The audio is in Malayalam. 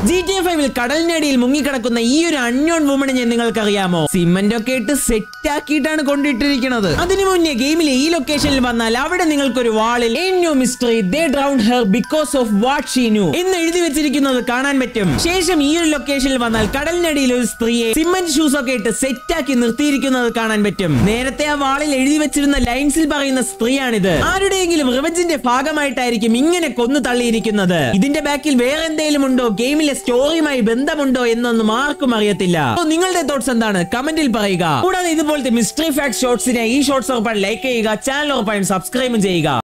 ജി ടി ഫൈവിൽ കടലിനടിയിൽ മുങ്ങിക്കിടക്കുന്ന ഈ ഒരു അൺയോൺ വുമണിനെ നിങ്ങൾക്ക് അറിയാമോ സിമന്റ് ഒക്കെ ഇട്ട് സെറ്റ് ആക്കിയിട്ടാണ് കൊണ്ടിട്ടിരിക്കുന്നത് അതിനു മുന്നേ ഗെയിമിലെ ഈ ലൊക്കേഷനിൽ വന്നാൽ അവിടെ നിങ്ങൾക്കൊരു വാളിൽ mystery they drowned her because of what she knew എന്ന് എഴുതി വെച്ചിരിക്കുന്നത് കാണാൻ പറ്റും ശേഷം ഈ ഒരു ലൊക്കേഷനിൽ വന്നാൽ കടലിനടിയിൽ ഒരു സ്ത്രീയെ സിമന്റ് ഷൂസ് ഒക്കെ ഇട്ട് സെറ്റ് ആക്കി നിർത്തിയിരിക്കുന്നത് കാണാൻ പറ്റും നേരത്തെ ആ വാളിൽ എഴുതി വെച്ചിരുന്ന ലൈൻസിൽ പറയുന്ന സ്ത്രീയാണിത് ആരുടെയെങ്കിലും റിവഞ്ചിന്റെ ഭാഗമായിട്ടായിരിക്കും ഇങ്ങനെ കൊന്നു തള്ളിയിരിക്കുന്നത് ഇതിന്റെ ബാക്കിൽ വേറെ എന്തെങ്കിലും ഉണ്ടോ ഗെയിമിലെ സ്റ്റോറിയുമായി ബന്ധമുണ്ടോ എന്നൊന്നും ആർക്കും അറിയത്തില്ല So, നിങ്ങളുടെ തോട്ട്സ് എന്താണ് കമന്റിൽ പറയുക കൂടാതെ ഇതുപോലത്തെ മിസ്റ്ററി ഫാക്ട് ഷോർട്സിനെ ഈ ഷോർട്സ് ഉറപ്പായി ലൈക്ക് ചെയ്യുക ചാനൽ ഉറപ്പായും സബ്സ്ക്രൈബും ചെയ്യുക